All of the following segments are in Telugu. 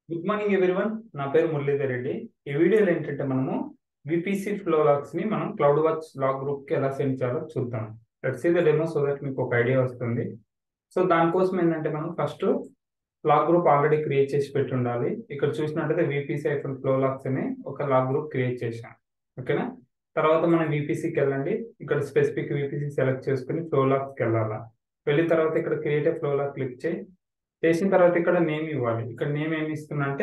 గుడ్ మార్నింగ్ ఎవ్రీవన్ నా పేరు మురళీధర్ రెడ్డి ఈ వీడియోలో ఏంటంటే మనము విపిసి ఫ్లో లాగ్స్ ని మనం క్లౌడ్ వాచ్ లాగ్ గ్రూప్ కి ఎలా సెండ్ చేయాలో చూద్దాం let's see the demo so that మీకు ఒక ఐడియా వస్తుంది సో దానికోసం ఏంటంటే మనం first log group already create చేసి పెట్టి ఉండాలి ఇక్కడ చూసినట్టయితే విపిసి ఐఫోన్ ఫ్లో లాగ్స్ అని ఒక లాగ్ గ్రూప్ క్రియేట్ చేశాం ఓకేనా తర్వాత మనం విపిసికి వెళ్ళండి ఇక్కడ స్పెసిఫిక్ విపిసి సెలెక్ట్ చేసుకుని ఫ్లో లాగ్స్కి వెళ్ళాలా వెళ్ళిన తర్వాత ఇక్కడ క్రియేట్ ఫ్లో లాగ్ క్లిక్ చేయి చేసిన తర్వాత ఇక్కడ నేమ్ ఇవ్వాలి ఇక్కడ నేమ్ ఏమి ఇస్తున్నా అంటే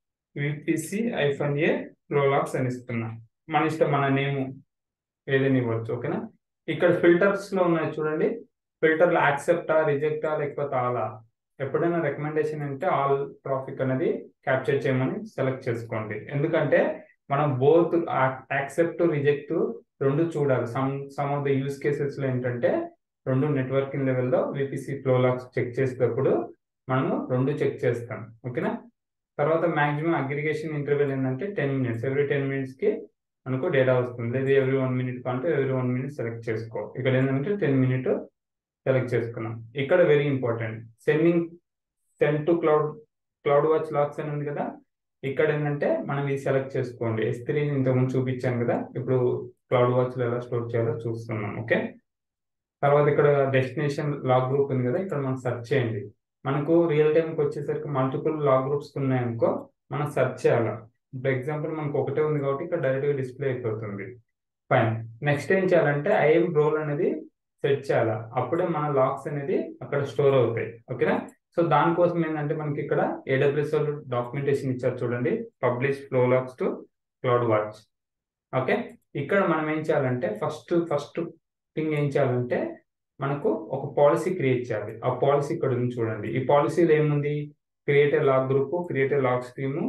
విపిసి ఐఫోన్ ఏ ఫ్లోలాక్స్ అని ఇస్తున్నా మన ఇష్టం మన నేమ్ ఏదైనా ఇవ్వచ్చు ఓకేనా ఇక్కడ ఫిల్టర్స్ లో ఉన్నాయి చూడండి ఫిల్టర్లు యాక్సెప్టా రిజెక్టా లేకపోతే ఆలా ఎప్పుడైనా రికమెండేషన్ అంటే ఆల్ ట్రాఫిక్ అనేది క్యాప్చర్ చేయమని సెలెక్ట్ చేసుకోండి ఎందుకంటే మనం బోత్ యాక్సెప్ట్ రిజెక్ట్ రెండు చూడాలి some some of the use cases లో ఏంటంటే రెండు నెట్వర్కింగ్ లెవెల్లో విపిసి ఫ్లోలాక్స్ చెక్ చేసేటప్పుడు మనము రెండు చెక్ చేస్తాం ఓకేనా తర్వాత మాక్సిమం అగ్రిగేషన్ ఇంటర్వెల్ ఏంటంటే ten minutes every ten minutes కి మనకు డేటా వస్తుంది లేదా ఎవ్రీ వన్ మినిట్ కంటే ఎవ్రీ వన్ మినిట్ సెలెక్ట్ చేసుకో ఇక్కడ ఏంటంటే టెన్ మినిట్ సెలెక్ట్ చేసుకున్నాం ఇక్కడ very important sending send to cloud cloud watch logs అని ఉంది కదా ఇక్కడ ఏంటంటే మనం ఇది సెలెక్ట్ చేసుకోండి ఎస్ త్రీ ఇంతకుముందు చూపించాను కదా ఇప్పుడు క్లౌడ్ వాచ్ లో ఎలా స్టోర్ చేయాలో చూస్తున్నాం ఓకే తర్వాత ఇక్కడ డెస్టినేషన్ లాగ్ గ్రూప్ ఉంది కదా ఇక్కడ మనం సెర్చ్ చేయండి మనకు రియల్ టైంకి వచ్చేసరికి మల్టిపుల్ లాగ్ గ్రూప్స్ ఉన్నాయనుకో మనం సెర్చ్ చేయాలి ఇప్పుడు ఎగ్జాంపుల్ మనకు ఒకటే ఉంది కాబట్టి ఇక్కడ డైరెక్ట్గా డిస్ప్లే అయిపోతుంది ఫైన్ నెక్స్ట్ ఏం చేయాలంటే ఐఎం రోల్ అనేది సెట్ చేయాలి అప్పుడే మన లాక్స్ అనేది అక్కడ స్టోర్ అవుతాయి ఓకేనా సో దానికోసం ఏంటంటే మనకి ఇక్కడ ఏడబ్ల్యూఎస్ వాళ్ళు డాక్యుమెంటేషన్ ఇచ్చారు చూడండి publish flow logs to cloud watch okay ఇక్కడ మనం ఏం చేయాలంటే ఫస్ట్ ఫస్ట్ థింగ్ ఏం చేయాలంటే మనకు ఒక పాలసీ క్రియేట్ చేయాలి ఆ పాలసీ ఇక్కడ ఉంది చూడండి ఈ పాలసీలో ఏముంది create a log group create a log stream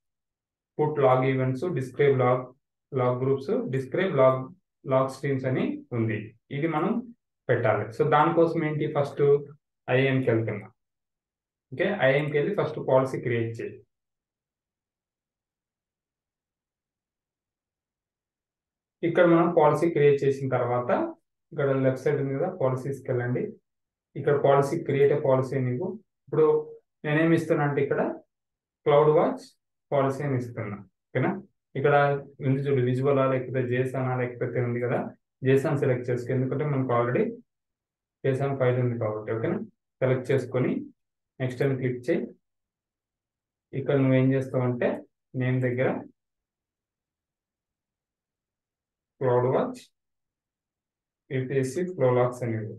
put log events describe log log groups describe log log streams అని ఉంది ఇది మనం పెట్టాలి సో దానికోసం ఏంటి ఫస్ట్ ఐఎంకి వెళ్తున్నా ఓకే ఐఎంకి వెళ్ళి ఫస్ట్ పాలసీ క్రియేట్ చేయి ఇక్కడ మనం పాలసీ క్రియేట్ చేసిన తర్వాత ఇక్కడ లెఫ్ట్ సైడ్ ఉంది కదా పాలసీస్కి వెళ్ళండి ఇక్కడ పాలసీ క్రియేట్ పాలసీ నీకు ఇప్పుడు నేనేమి ఇస్తున్నా అంటే ఇక్కడ క్లౌడ్ వాచ్ పాలసీ అని ఇస్తున్నా ఓకేనా ఇక్కడ ఉంది చూడు విజువలా లేకపోతే జేసానా లేకపోతే ఉంది కదా జేసాన్ సెలెక్ట్ చేసుకో ఎందుకంటే మనకు ఆల్రెడీ జేసాన్ ఫైల్ ఉంది కాబట్టి ఓకేనా సెలెక్ట్ చేసుకొని నెక్స్ట్ అని క్లిక్ చేయి ఇక్కడ నువ్వేం చేస్తావు అంటే నేమ్ దగ్గర క్లౌడ్ వాచ్ విపిఎస్సి ఫ్లోలాక్స్ అనేది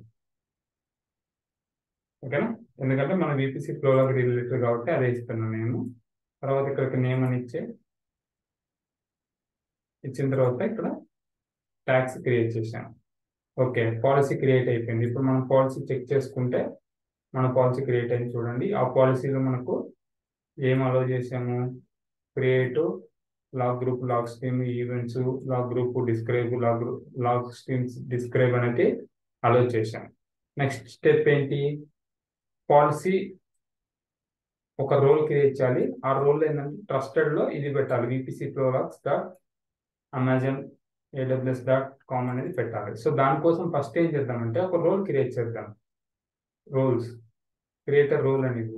ఓకేనా ఎందుకంటే మన విపిసి ఫ్లోలాక్ రిలేటెడ్ కాబట్టి అదే ఇస్తున్నాను నేను తర్వాత ఇక్కడికి నేమ్ అని ఇచ్చే ఇచ్చిన తర్వాత ఇక్కడ ట్యాక్స్ క్రియేట్ చేశాను ఓకే పాలసీ క్రియేట్ అయిపోయింది ఇప్పుడు మనం పాలసీ చెక్ చేసుకుంటే మన పాలసీ క్రియేట్ అయింది చూడండి ఆ పాలసీలో మనకు ఏం అలో చేసాము create log group log stream events log group describe log log streams describe అనేది అలో చేశాం నెక్స్ట్ స్టెప్ ఏంటి పాలసీ ఒక రోల్ క్రియేట్ చేయాలి ఆ రోల్ ఏంటంటే ట్రస్టెడ్ లో ఇది పెట్టాలి VPC flow logs dot Amazon AWS dot com అనేది పెట్టాలి సో దానికోసం ఫస్ట్ ఏం చేద్దామంటే ఒక రోల్ క్రియేట్ చేద్దాం రోల్స్ క్రియేటర్ రోల్ అనేది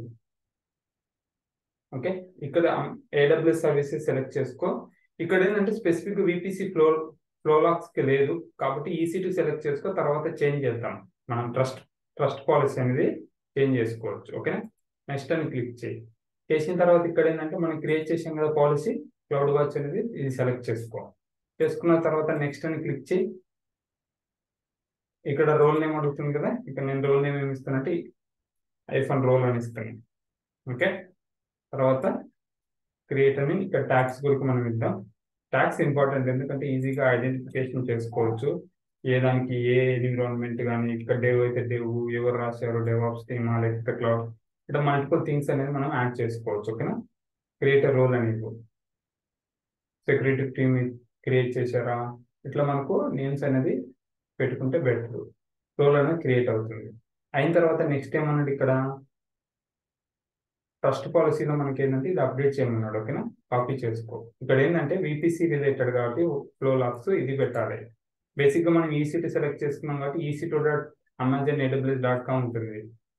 ఓకే ఇక్కడ ఏడబ్ల్యూఎస్ సర్వీసెస్ సెలెక్ట్ చేసుకో ఇక్కడ ఏంటంటే స్పెసిఫిక్ విపిసి ఫ్లో ఫ్లోలాక్స్ కి లేదు కాబట్టి ఈసీ సెలెక్ట్ చేసుకో తర్వాత చేంజ్ చేద్దాం మనం ట్రస్ట్ ట్రస్ట్ పాలసీ అనేది చేంజ్ చేసుకోవచ్చు ఓకే నెక్స్ట్ అని క్లిక్ చేయి చేసిన తర్వాత ఇక్కడ ఏంటంటే మనం క్రియేట్ చేసాం కదా పాలసీ క్లౌడ్ వాచ్ అనేది ఇది సెలెక్ట్ చేసుకో చేసుకున్న తర్వాత నెక్స్ట్ అని క్లిక్ చేయి ఇక్కడ రోల్ నేమ్ అడుగుతుంది కదా ఇక్కడ నేను రోల్ నేమ్ ఏమి ఇస్తానంటే ఐఫోన్ రోల్ అని ఇస్తాను ఓకే తర్వాత క్రియేట్ అని ఇక్కడ ట్యాక్స్ గురించి మనం ఇద్దాం ట్యాక్స్ ఇంపార్టెంట్ ఎందుకంటే ఈజీగా ఐడెంటిఫికేషన్ చేసుకోవచ్చు ఏ దానికి ఏ ఎన్విరాన్మెంట్ కానీ ఇక్కడ డెవ్ అయితే డెవ్ ఎవరు రాశారు డెవాప్స్ టీమా లేకపోతే క్లౌడ్ ఇక్కడ మల్టిపుల్ థింగ్స్ అనేది మనం యాడ్ చేసుకోవచ్చు ఓకేనా క్రియేటర్ రోల్ అనేది సెక్యూరిటీ టీమ్ క్రియేట్ చేశారా ఇట్లా మనకు నేమ్స్ అనేది పెట్టుకుంటే బెటర్ రోల్ అనేది క్రియేట్ అవుతుంది అయిన తర్వాత నెక్స్ట్ ఏమన్నాడు ఇక్కడ ట్రస్ట్ పాలసీలో మనకి ఏంటంటే ఇది అప్డేట్ చేయమన్నాడు ఓకేనా కాపీ చేసుకో ఇక్కడ ఏంటంటే విపిసి రిలేటెడ్ కాబట్టి ఫ్లో లాక్స్ ఇది పెట్టాలి బేసిక్గా మనం ఈసీటీ సెలెక్ట్ చేసుకున్నాం కాబట్టి EC two dot Amazon AWS dot com ఉంటుంది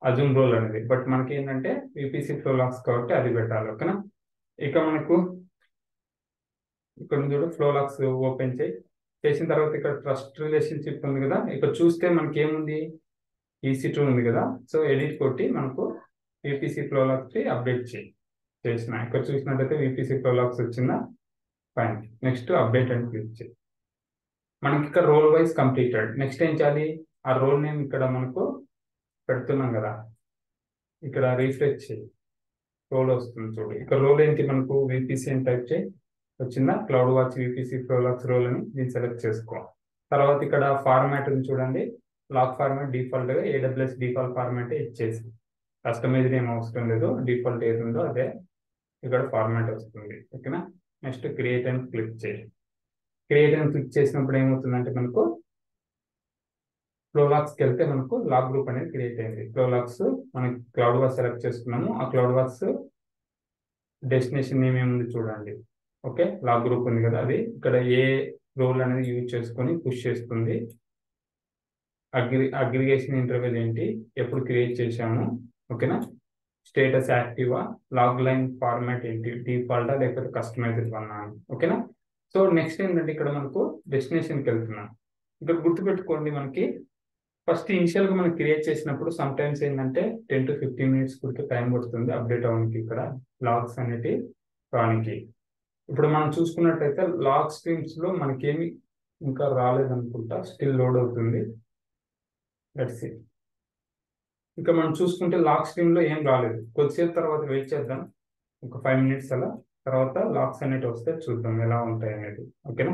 అజూమ్ రోల్ అనేది బట్ మనకి ఏంటంటే విపిసి ఫ్లో లాక్స్ కాబట్టి అది పెట్టాలి ఓకేనా ఇక మనకు ఇక్కడ చూడు ఫ్లో లాక్స్ ఓపెన్ చేయి చేసిన తర్వాత ఇక్కడ ట్రస్ట్ రిలేషన్షిప్ ఉంది కదా ఇక్కడ చూస్తే మనకి ఏముంది ఈసీ టూ ఉంది కదా సో ఎడిట్ కొట్టి మనకు విపిసి ఫ్లో లాక్స్ అప్డేట్ చేయి చేసిన ఇక్కడ చూసినట్టయితే విపిసి ఫ్లో లాక్స్ వచ్చిందా ఫైన్ నెక్స్ట్ అప్డేట్ అని క్లిక్ చేయి మనకి ఇక్కడ రోల్ వైజ్ కంప్లీటెడ్ నెక్స్ట్ ఏం చేయాలి ఆ రోల్ నేమ్ ఇక్కడ మనకు పెడుతున్నాం కదా ఇక్కడ రీఫ్రెష్ చేయి రోల్ వస్తుంది చూడు ఇక్కడ రోల్ ఏంటి మనకు విపిసి అని టైప్ చేయి వచ్చిందా cloud watch VPC flow logs role అని దీన్ని సెలెక్ట్ చేసుకో తర్వాత ఇక్కడ ఫార్మాట్ ఉంది చూడండి లాక్ ఫార్మాట్ డిఫాల్ట్ గా ఏడబ్ల్యూఎస్ డిఫాల్ట్ ఫార్మాట్ ఇచ్చేసి కస్టమైజ్ ఏం అవసరం లేదు డిఫాల్ట్ ఏది ఉందో అదే ఇక్కడ ఫార్మాట్ వస్తుంది ఓకేనా నెక్స్ట్ క్రియేట్ అని క్లిక్ చేయి క్రియేట్ అని క్లిక్ చేసినప్పుడు ఏమవుతుందంటే మనకు ఫ్లోలాక్స్కి వెళ్తే మనకు లాక్ గ్రూప్ అనేది క్రియేట్ అయింది ఫ్లోలాక్స్ మనకి క్లౌడ్ వాచ్ సెలెక్ట్ చేసుకున్నాము ఆ క్లౌడ్ వాచ్ డెస్టినేషన్ నేమ్ ఏముంది చూడండి ఓకే లాక్ గ్రూప్ ఉంది కదా అది ఇక్కడ ఏ రోల్ అనేది యూజ్ చేసుకొని పుష్ చేస్తుంది అగ్రి అగ్రిగేషన్ ఇంటర్వెల్ ఏంటి ఎప్పుడు క్రియేట్ చేశాము ఓకేనా స్టేటస్ యాక్టివా లాగ్ లైన్ ఫార్మాట్ ఏంటి డిఫాల్టా లేకపోతే కస్టమైజ్డ్ వన్నా ఓకేనా సో నెక్స్ట్ ఏంటంటే ఇక్కడ మనకు డెస్టినేషన్కి వెళ్తున్నాం ఇక్కడ గుర్తుపెట్టుకోండి మనకి ఫస్ట్ ఇనిషియల్ గా మనం క్రియేట్ చేసినప్పుడు సమ్ టైమ్స్ ఏంటంటే టెన్ టు ఫిఫ్టీన్ మినిట్స్ కుడికి టైం పడుతుంది అప్డేట్ అవ్వడానికి ఇక్కడ లాగ్స్ అనేటి రానికి ఇప్పుడు మనం చూసుకున్నట్టయితే లాగ్ స్ట్రీమ్స్ లో మనకేమి ఇంకా రాలేదనుకుంటా స్టిల్ లోడ్ అవుతుంది లెట్స్ ఇంకా మనం చూసుకుంటే లాక్ స్ట్రీమ్ లో ఏం రాలేదు కొద్దిసేపు తర్వాత వెయిట్ చేద్దాం ఒక ఫైవ్ మినిట్స్ అలా తర్వాత లాక్స్ అనేవి వస్తే చూద్దాం ఎలా ఉంటాయి అనేది ఓకేనా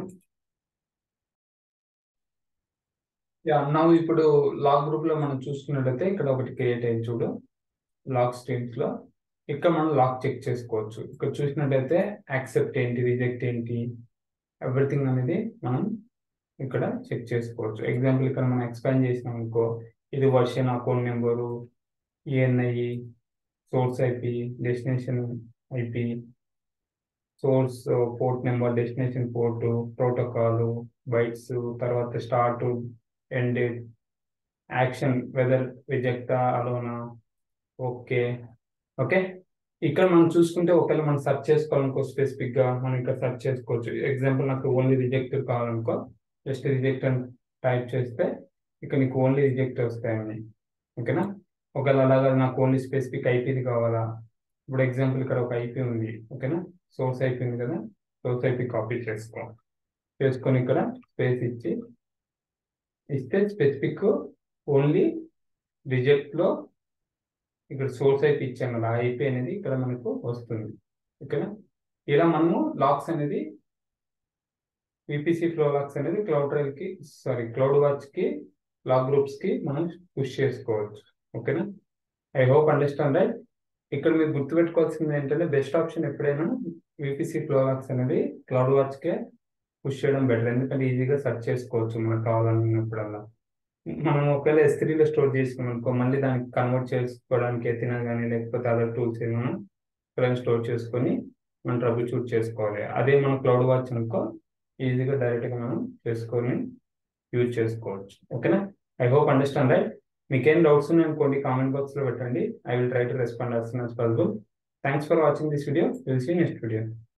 యా నా ఇప్పుడు లాగ్ గ్రూప్ లో మనం చూసుకున్నట్లయితే ఇక్కడ ఒకటి క్రియేట్ అయ్యింది చూడు లాగ్ స్ట్రీమ్స్ లో ఇక్కడ మనం లాక్ చెక్ చేసుకోవచ్చు ఇక్కడ చూసినట్టయితే యాక్సెప్ట్ ఏంటి రిజెక్ట్ ఏంటి ఎవ్రీథింగ్ అనేది మనం ఇక్కడ చెక్ చేసుకోవచ్చు ఎగ్జాంపుల్ ఇక్కడ మనం ఎక్స్పాండ్ చేసినాం అనుకో ఇది version account number ENI source IP destination IP source port number destination port protocol bytes తర్వాత స్టార్ట్ ఎండ్ యాక్షన్ వెదర్ రిజెక్టా అలోనా ఓకే ఓకే ఇక్కడ మనం చూసుకుంటే ఒకవేళ మనం సెర్చ్ చేసుకోవాలనుకో స్పెసిఫిక్ గా మనం ఇక్కడ సెర్చ్ చేసుకోవచ్చు ఎగ్జాంపుల్ నాకు ఓన్లీ రిజెక్ట్ కావాలనుకో జస్ట్ రిజెక్ట్ అని టైప్ చేస్తే ఇక్కడ నీకు ఓన్లీ రిజెక్ట్ వస్తాయని ఓకేనా ఒకవేళ అలాగా నాకు ఓన్లీ స్పెసిఫిక్ ఐపీది కావాలా ఇప్పుడు ఎగ్జాంపుల్ ఇక్కడ ఒక ఐపీ ఉంది ఓకేనా సోర్స్ ఐపీ ఉంది కదా సోర్స్ ఐపీ కాపీ చేసుకో చేసుకొని ఇక్కడ స్పేస్ ఇచ్చి ఇస్తే స్పెసిఫిక్ ఓన్లీ రిజెక్ట్ లో ఇక్కడ సోర్స్ ఐపీ ఇచ్చాం కదా ఐపీ అనేది ఇక్కడ మనకు వస్తుంది ఓకేనా ఇలా మనము లాక్స్ అనేది విపిసి ఫ్లో లాక్స్ అనేది క్లౌడ్ రైల్ కి సారీ క్లౌడ్ వాచ్ కి లాక్ గ్రూప్స్ కి మనం పుష్ చేసుకోవచ్చు ఓకేనా ఐ హోప్ అండర్స్టాండ్ రైట్ ఇక్కడ మీరు గుర్తుపెట్టుకోవాల్సింది ఏంటంటే బెస్ట్ ఆప్షన్ ఎప్పుడైనా విపిసి ఫ్లో లాక్స్ అనేది క్లౌడ్ వాచ్ కే పుష్ చేయడం బెటర్ ఎందుకంటే ఈజీగా సెర్చ్ చేసుకోవచ్చు మనకు కావాలనుకున్నప్పుడల్లా మనం ఒకవేళ ఎస్ త్రీలో స్టోర్ చేసుకున్నాం అనుకో మళ్ళీ దానికి కన్వర్ట్ చేసుకోవడానికి ఎత్తినా కానీ లేకపోతే అదర్ టూల్స్ ఏమైనా ఇక్కడ స్టోర్ చేసుకొని మనం ట్రబుల్ షూట్ చేసుకోవాలి అదే మనం క్లౌడ్ వాచ్ అనుకో ఈజీగా డైరెక్ట్గా మనం చేసుకొని యూజ్ చేసుకోవచ్చు ఓకేనా ఐ హోప్ అండర్స్టాండ్ రైట్ మీకేం డౌట్స్ ఉన్నాయి అనుకోండి కామెంట్ బాక్స్లో పెట్టండి I will try to respond as soon as possible thanks for watching this video will see next video